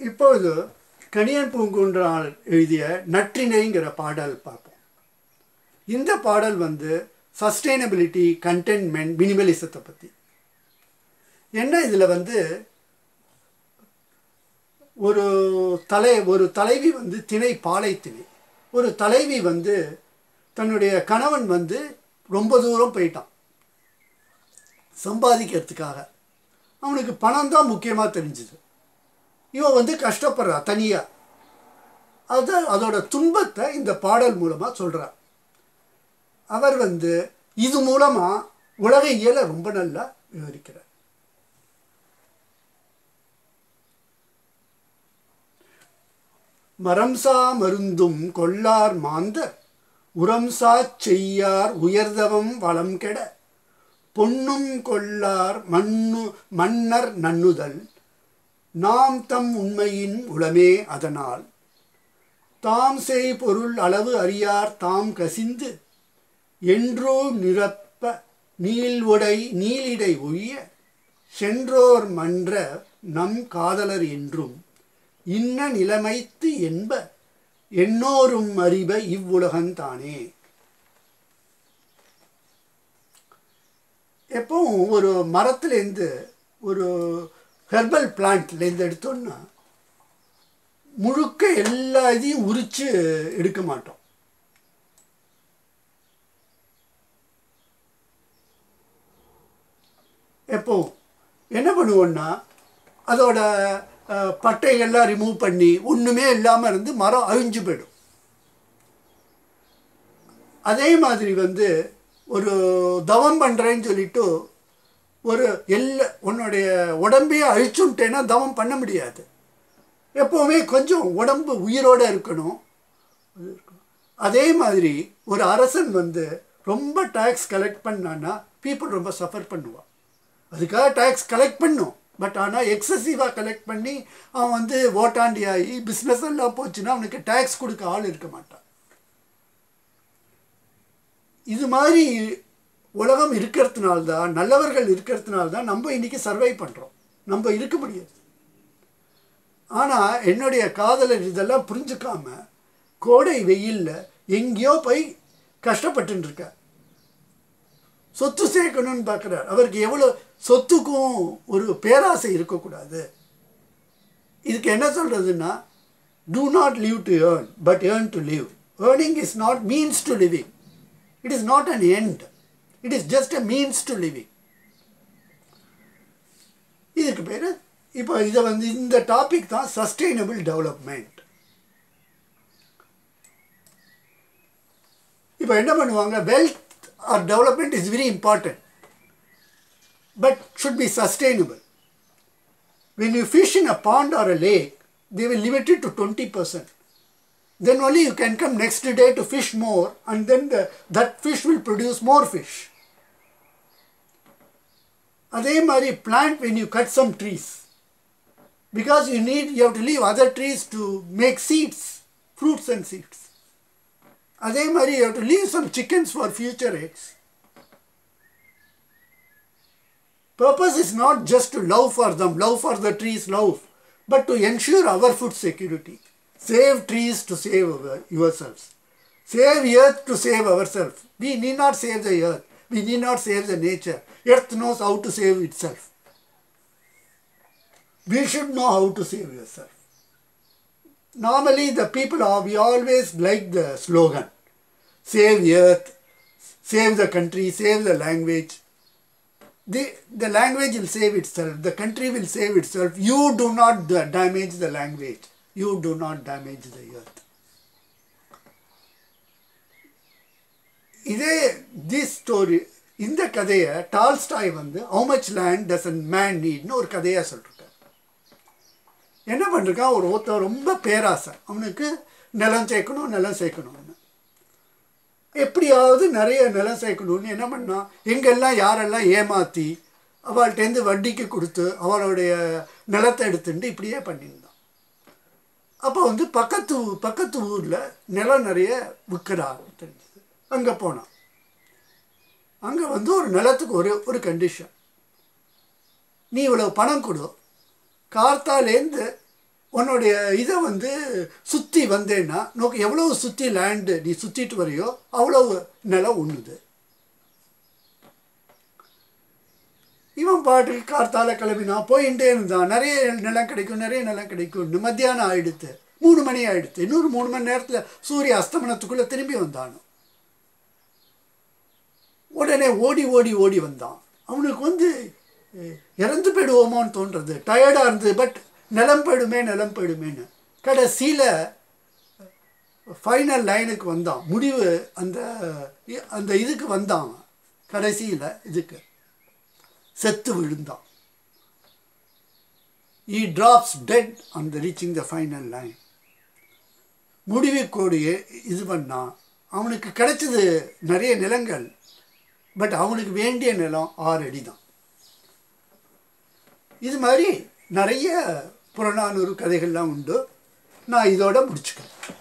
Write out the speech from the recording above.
இப்பொழுது கணியன் பூங்குன்றால் எழுதிய நற்றினைங்கிற பாடல் பார்ப்போம் இந்த பாடல் வந்து சஸ்டைனபிலிட்டி கண்டென்மெண்ட் மினிமலிசத்தை பற்றி என்ன இதில் வந்து ஒரு தலை ஒரு தலைவி வந்து திணை பாலை திணை ஒரு தலைவி வந்து தன்னுடைய கணவன் வந்து ரொம்ப தூரம் போயிட்டான் சம்பாதிக்கிறதுக்காக அவனுக்கு பணம் தான் முக்கியமாக தெரிஞ்சுது இவன் வந்து கஷ்டப்படுறா தனியாக அது அதோட துன்பத்தை இந்த பாடல் மூலமாக சொல்கிறார் அவர் வந்து இது மூலமாக உலக இயலை ரொம்ப நல்லா விவரிக்கிறார் மரம்சா மருந்தும் கொள்ளார் மாந்தர் உரம்சா செய்யார் உயர்தவம் வளம் கெட பொன்னும் கொள்ளார் மண்ணு மன்னர் நன்னுதல் நாம் தம் உண்மையின் உளமே அதனால் தாம் செய் பொருள் அளவு அறியார் தாம் கசிந்து என்றோ நிரப்ப நீள்வுடை நீலிடை ஒழிய சென்றோர் மன்ற நம் காதலர் என்றும் இன்ன நிலைமைத்து என்ப எண்ணோரும் அறிவ இவ்வுலகந்தானே எப்பவும் ஒரு மரத்துலேருந்து ஒரு ஹெர்பல் பிளான்ட்லேருந்து எடுத்தோன்னா முழுக்க எல்லா இதையும் உரித்து எடுக்க மாட்டோம் எப்போ என்ன பண்ணுவோன்னா அதோட அஹ், பட்டைகள்லாம் ரிமூவ் பண்ணி ஒன்றுமே இல்லாமல் இருந்து மரம் அழிஞ்சு போயிடும் அதே மாதிரி வந்து ஒரு தவம் பண்ணுறேன்னு சொல்லிட்டு ஒரு எல்லா உன்னுடைய உடம்பையே அழிச்சுட்டேன்னா தவம் பண்ண முடியாது எப்போவுமே கொஞ்சம் உடம்பு உயிரோடு இருக்கணும் அது இருக்கணும். அதே மாதிரி ஒரு அரசன் வந்து ரொம்ப டேக்ஸ் கலெக்ட் பண்ணான்னா பீப்புள் ரொம்ப சஃபர் பண்ணுவான் அதுக்காக டேக்ஸ் கலெக்ட் பண்ணும் பட் ஆனால் எக்ஸசிவாக கலெக்ட் பண்ணி அவன் வந்து ஓட்டாண்டி ஆகி பிஸ்னஸ் எல்லாம் போச்சுன்னா அவனுக்கு டேக்ஸ் கொடுக்க ஆள் இருக்க மாட்டான் இது மாதிரி உலகம் இருக்கிறதுனால தான் நல்லவர்கள் இருக்கிறதுனால தான் நம்ம இன்னைக்கு சர்வை பண்ணுறோம் நம்ம இருக்க முடியாது ஆனால் என்னுடைய காதலர் இதெல்லாம் புரிஞ்சுக்காம கோடை வெயிலில் எங்கேயோ போய் கஷ்டப்பட்டுன்னு இருக்கார் சொத்து சேர்க்கணும்னு பார்க்குறார் அவருக்கு எவ்வளோ சொத்துக்கும் ஒரு பேராசை இருக்கக்கூடாது இதுக்கு என்ன சொல்கிறதுன்னா do not live to earn but earn to live earning is not means to living it is not an end it is just a means to living இதுக்கு பேர் இப்போ இதை வந்து இந்த டாபிக் தான் சஸ்டைனபிள் டெவலப்மெண்ட் இப்போ என்ன பண்ணுவாங்க wealth or development is very important but should be sustainable when you fish in a pond or a lake, they will limit it to 20%. Then only you can come next day to fish more and then the, that fish will produce more fish. அதே மாதிரி plant when you cut some trees because you need you have to leave other trees to make seeds fruits and seeds அதே மாதிரி you have to leave some chickens for future eggs Purpose is not just to love for them, love for the trees, love, but to ensure our food security. Save trees to save our, yourselves. Save earth to save ourselves. We need not save the earth. We need not save the nature. Earth knows how to save itself. We should know how to save yourself. Normally, the people are, we always like the slogan save earth, save the country, save the language the, the language will save itself, the country will save itself. You do not da- damage the language, you do not damage the earth. இதே this story இந்த கதையை Tolstoy வந்து how much land does and man நீட்னு ஒரு கதையாக சொல்லிருக்கார் என்ன பண்ணிருக்கான் ஒரு ஒருத்தன் ரொம்ப பேராசை அவனுக்கு நிலம் சேர்க்கணும் நிலம் சேர்க்கணும்னு எப்படியாவது நிறைய நிலம் சேர்க்கணும்னு என்ன பண்ணான் எங்கெல்லாம் யாரெல்லாம் ஏமாற்றி அவள்கிட்டேருந்து வட்டிக்கு கொடுத்து அவளுடைய நிலத்தை எடுத்துட்டு இப்படியே பண்ணியிருந்தான் அப்போ வந்து பக்கத்து ஊ- பக்கத்து ஊரில் நிலம் நிறைய விற்கிறா தெரிஞ்சது அங்கே போனான் அங்கே வந்து ஒரு நிலத்துக்கு ஒரு ஒரு கண்டிஷன் நீ இவ்வளோ பணம் கொடு கார்த்தாலேருந்து உன்னுடைய இதை வந்து சுற்றி வந்தேன்னா நோக்கு எவ்வளவு சுற்றி லேண்டு நீ சுற்றிட்டு வரையோ அவ்வளவு நிலம் உண்ணுது இவன் பாட்டுக்கு கார்த்தால கிளம்பினா போயிட்டே இருந்தான் நிறைய நிலம் கிடைக்கும் நிறைய நிலம் கிடைக்கும்னு மத்தியானம் ஆயிடுத்து மூணு மணி ஆயிடுத்து இன்னொரு மூணு மணி நேரத்தில் சூரிய அஸ்தமனத்துக்குள்ளே திரும்பி வந்தானு உடனே ஓடி ஓடி ஓடி வந்தான் அவனுக்கு வந்து அஹ், இறந்து போயிடுவோமோன்னு தோன்றது டயர்டாக இருந்தது பட் நிலம் போயிடுமே நிலம் போயிடுமேன்னு கடைசியில் ஃபைனல் லைனுக்கு வந்தான் முடிவு அந்த அந்த இதுக்கு வந்தான் கடைசியில் இதுக்கு செத்து விழுந்தான் ஈ டிராப்ஸ் டெட் அந்த ரீச்சிங் த ஃபைனல் லைன் முடிவு கோடியே இது பண்ணான் அவனுக்கு கிடைச்சது நிறைய நிலங்கள் பட் அவனுக்கு வேண்டிய நிலம் ஆறு அடி தான் இது மாதிரி நிறைய புறநானூறு கதைகள்லாம் உண்டு நான் இதோட முடிச்சுக்கிறேன்